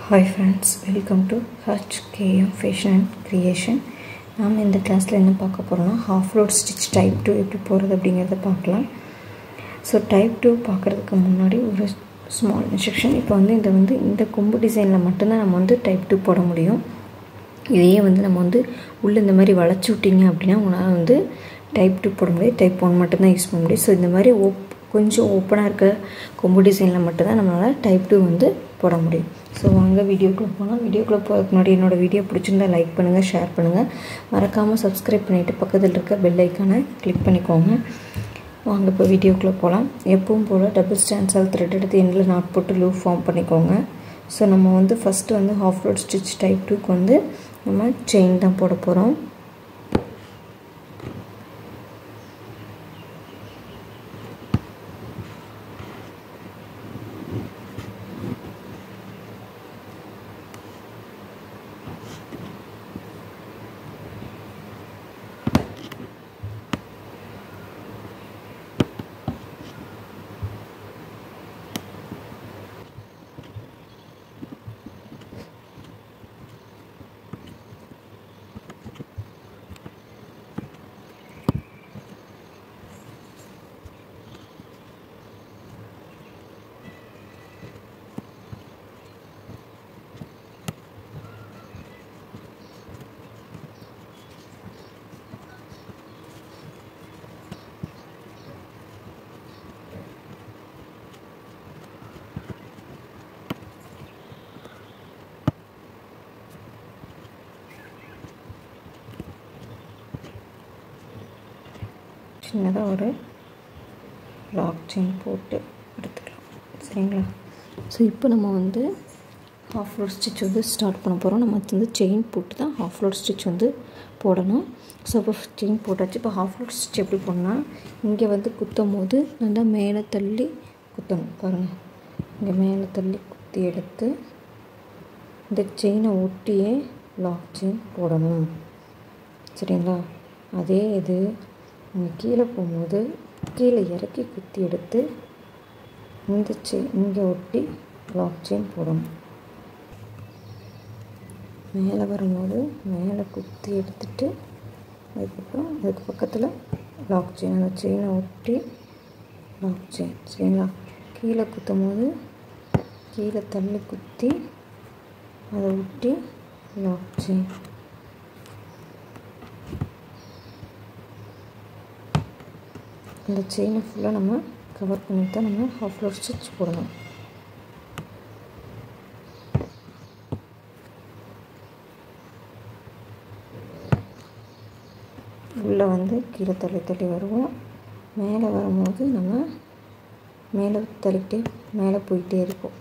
hi friends welcome to H KM fashion and creation நாம் இந்த கிளாஸில் என்ன பார்க்க போகிறோம்னா half rod stitch type two எப்படி போகிறது அப்படிங்கிறத பார்க்கலாம் ஸோ டைப் டூ பார்க்குறதுக்கு முன்னாடி ஒரு ஸ்மால் இன்ஸ்ட்ரக்ஷன் இப்போ வந்து இந்த வந்து இந்த கொம்பு டிசைனில் மட்டும்தான் நம்ம வந்து டைப் டூ போட முடியும் இதையே வந்து நம்ம வந்து உள்ளே இந்த மாதிரி வளைச்சி விட்டிங்க அப்படின்னா உங்களால் வந்து டைப் டூ போட முடியாது டைப் ஒன் மட்டும்தான் யூஸ் பண்ண முடியும் ஸோ இந்த மாதிரி ஓப் கொஞ்சம் ஓப்பனாக இருக்க கொம்பு டிசைனில் மட்டும்தான் நம்மளால் டைப் டூ வந்து போட முடியும் ஸோ வாங்க வீடியோக்குள்ளே போகலாம் வீடியோக்குள்ளே போகிறதுக்கு முன்னாடி என்னோடய வீடியோ பிடிச்சிருந்தா லைக் பண்ணுங்கள் ஷேர் பண்ணுங்கள் மறக்காமல் சப்ஸ்கிரைப் பண்ணிவிட்டு பக்கத்தில் இருக்க பெல் ஐக்கானை கிளிக் பண்ணிக்கோங்க வாங்க இப்போ வீடியோக்குள்ளே போகலாம் எப்பவும் போல் டபுள் ஸ்டாண்ட்ஸால் த்ரெட் எடுத்து எண்டில் நாட் போட்டு லூப் ஃபார்ம் பண்ணிக்கோங்க ஸோ நம்ம வந்து ஃபஸ்ட்டு வந்து ஹாஃப் ரோட் ஸ்டிச் டைப் டூக்கு வந்து நம்ம செயின் தான் போட போகிறோம் சின்னதாக ஒரு லாக் செயின் போட்டு எடுத்துக்கலாம் சரிங்களா ஸோ இப்போ நம்ம வந்து ஹாஃப் ரோட் ஸ்டிச் வந்து ஸ்டார்ட் பண்ண போகிறோம் நம்ம வந்து செயின் போட்டு தான் ஹாஃப் ரோட் ஸ்டிச் வந்து போடணும் ஸோ இப்போ செயின் போட்டாச்சு இப்போ ஹாஃப் ரோட் ஸ்டிச் எப்படி போடணும்னா இங்கே வந்து குத்தும் போது நல்லா மேலே தள்ளி குத்தணும் பாருங்கள் இங்கே மேலே தள்ளி குத்தி எடுத்து இந்த செயினை ஒட்டியே லாக் செயின் போடணும் சரிங்களா அதே இது நீங்கள் கீழே போகும்போது கீழே இறக்கி குத்தி எடுத்து இந்த செயின் இங்கே ஒட்டி லாக் செயின் போடணும் மேலே வரும்போது மேலே குத்தி எடுத்துட்டு அதுக்கப்புறம் அதுக்கு பக்கத்தில் லாக் செயின் அந்த செயினை ஒட்டி லாக் செயின் சரிங்களா கீழே குத்தும் போது கீழே தள்ளி குத்தி அதை ஒட்டி லாக் செயின் இந்த செயினை ஃபுல்லாக நம்ம கவர் பண்ணி தான் நம்ம ஹாஃப் ரோட் ஸ்டிச் போடணும் உள்ளே வந்து கீழே தள்ளி தள்ளி வருவோம் மேலே வரும்போது நம்ம மேலே தள்ளிக்கிட்டே மேலே போயிட்டே இருப்போம்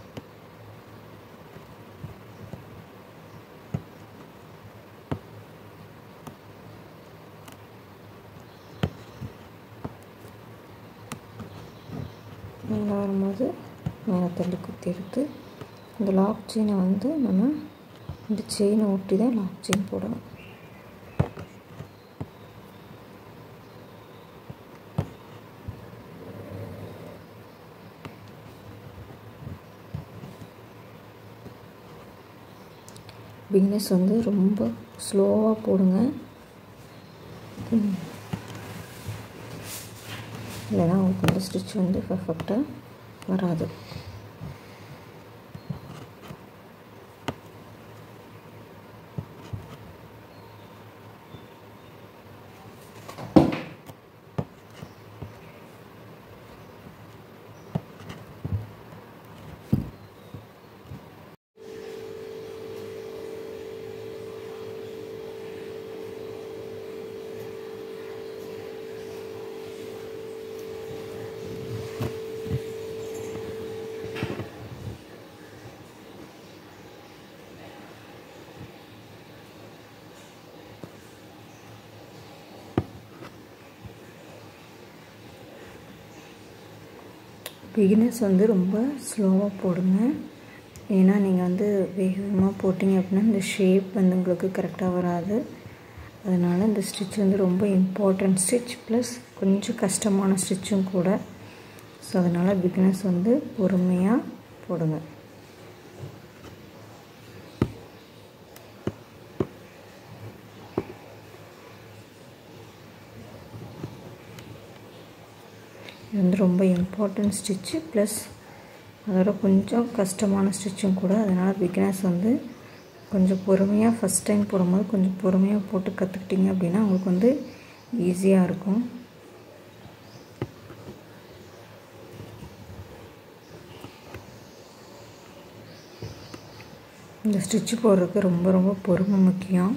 மேலே வரும்போது மேலே தள்ளி குத்தி எடுத்து இந்த லாக் செயினை வந்து நம்ம இந்த செயினை ஒட்டி தான் லாக் செயின் போடணும் பிகினஸ் வந்து ரொம்ப ஸ்லோவாக போடுங்க இல்லைனா உங்களுக்கு வந்து ஸ்டிச் வந்து பர்ஃபெக்டாக வராது பிகினர்ஸ் வந்து ரொம்ப ஸ்லோவாக போடுங்க ஏன்னா நீங்கள் வந்து வேகமாக போட்டிங்க அப்படின்னா இந்த ஷேப் வந்து உங்களுக்கு கரெக்டாக வராது அதனால் இந்த ஸ்டிச் வந்து ரொம்ப இம்பார்ட்டன்ட் ஸ்டிச் ப்ளஸ் கொஞ்சம் கஷ்டமான ஸ்டிச்சும் கூட ஸோ அதனால் பிகினர்ஸ் வந்து பொறுமையாக போடுங்க இது வந்து ரொம்ப இம்பார்ட்டன்ட் ஸ்டிச்சு ப்ளஸ் அதோட கொஞ்சம் கஷ்டமான ஸ்டிச்சும் கூட அதனால் பிகினர்ஸ் வந்து கொஞ்சம் பொறுமையாக ஃபஸ்ட் டைம் போடும்போது கொஞ்சம் பொறுமையாக போட்டு கற்றுக்கிட்டிங்க அப்படின்னா உங்களுக்கு வந்து ஈஸியாக இருக்கும் இந்த ஸ்டிச்சு போடுறதுக்கு ரொம்ப ரொம்ப பொறுமை முக்கியம்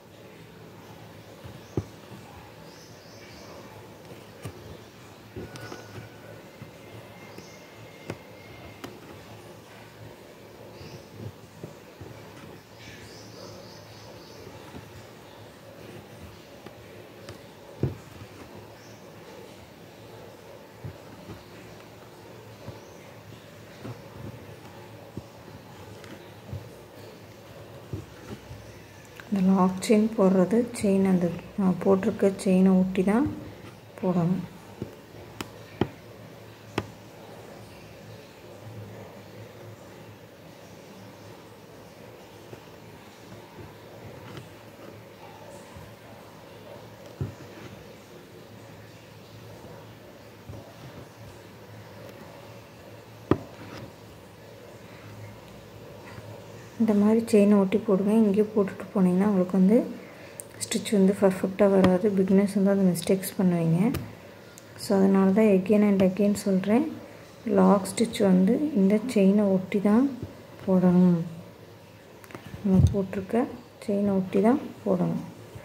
இந்த லாக் செயின் போடுறது செயின் அந்த நான் போட்டிருக்க செயினை ஒட்டி தான் போடணும் இந்த மாதிரி செயினை ஒட்டி போடுங்க இங்கேயே போட்டுட்டு போனீங்கன்னா உங்களுக்கு வந்து ஸ்டிச் வந்து பர்ஃபெக்டாக வராது பிக்னஸ் வந்து அந்த மிஸ்டேக்ஸ் பண்ணுவீங்க ஸோ அதனால தான் எகெயின் அண்ட் அகெயின் சொல்கிறேன் லாக் ஸ்டிச் வந்து இந்த செயினை ஒட்டி தான் போடணும் நம்ம போட்டிருக்க செயினை ஒட்டி தான் போடணும்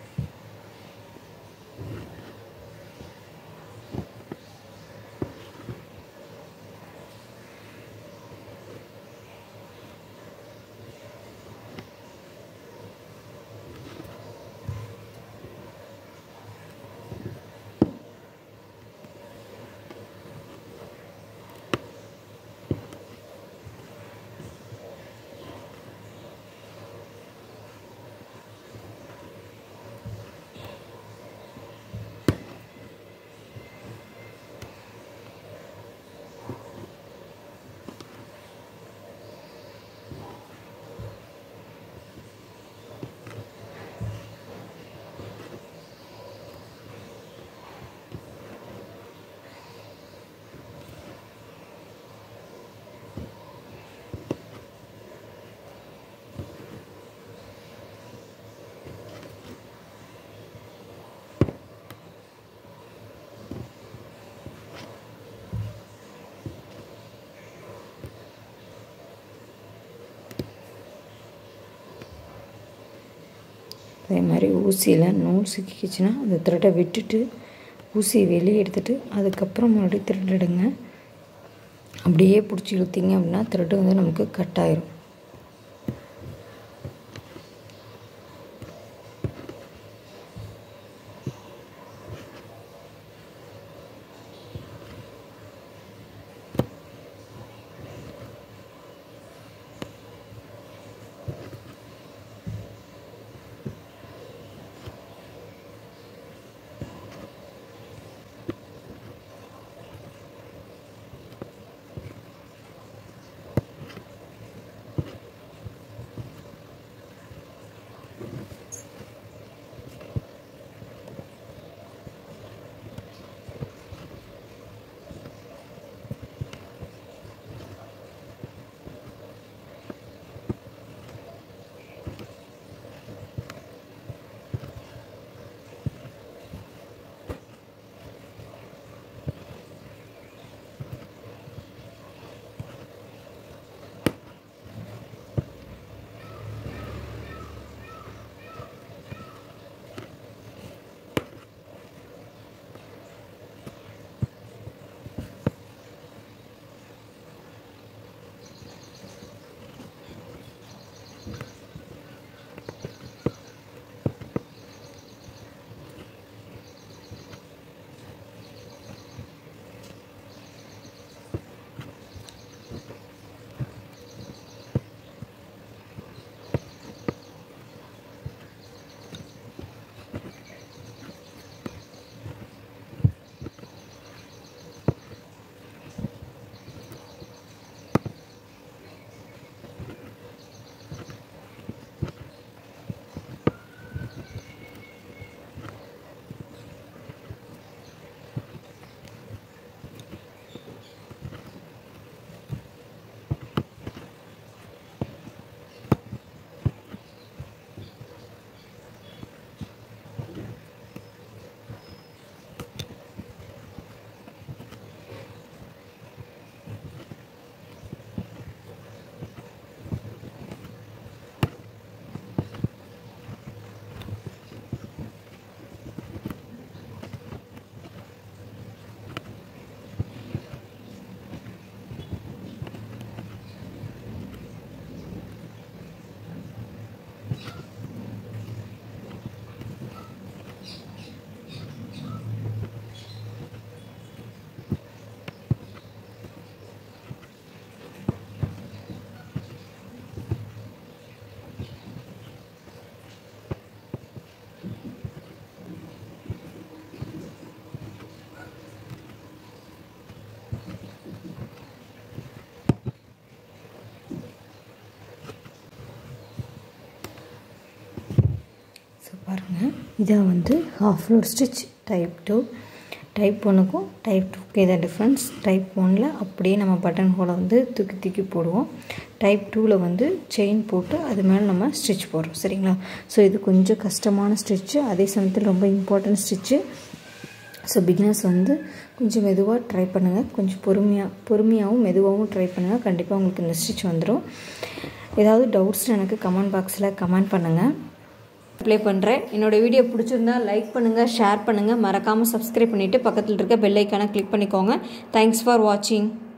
அதே மாதிரி ஊசியில் நூல் சிக்கிச்சுன்னா அந்த த்ரெட்டை விட்டுட்டு ஊசியை வெளியே எடுத்துட்டு அதுக்கப்புறம் மறுபடியும் த்ரெட் எடுங்க அப்படியே பிடிச்சி இழுத்தீங்க அப்படின்னா த்ரெட்டு வந்து நமக்கு கட் ஆயிரும் இதான் வந்து half rod stitch type two type ஒன்றுக்கும் டைப் டூக்கு இதான் டிஃப்ரென்ஸ் டைப் ஒனில் அப்படியே நம்ம பட்டன் ஹோலை வந்து தூக்கி தூக்கி போடுவோம் டைப் டூவில் வந்து செயின் போட்டு அது மேலே நம்ம ஸ்டிச் போடுறோம் சரிங்களா ஸோ இது கொஞ்சம் கஷ்டமான ஸ்டிச்சு அதே சமயத்தில் ரொம்ப இம்பார்ட்டன்ட் ஸ்டிச்சு ஸோ பிகினர்ஸ் வந்து கொஞ்சம் மெதுவாக ட்ரை பண்ணுங்கள் கொஞ்சம் பொறுமையாக பொறுமையாகவும் மெதுவாகவும் ட்ரை பண்ணுங்கள் கண்டிப்பாக உங்களுக்கு இந்த ஸ்டிச் வந்துடும் ஏதாவது டவுட்ஸ் எனக்கு கமெண்ட் பாக்ஸில் கமெண்ட் பண்ணுங்கள் ப்ளே பண்ணுறேன் என்னோடய வீடியோ பிடிச்சிருந்தா லைக் பண்ணுங்கள் ஷேர் பண்ணுங்கள் மறக்காமல் சப்ஸ்கிரைப் பண்ணிவிட்டு பக்கத்தில் இருக்க பெல் ஐக்கானை கிளிக் பண்ணிக்கோங்க தேங்க்ஸ் ஃபார் வாட்சிங்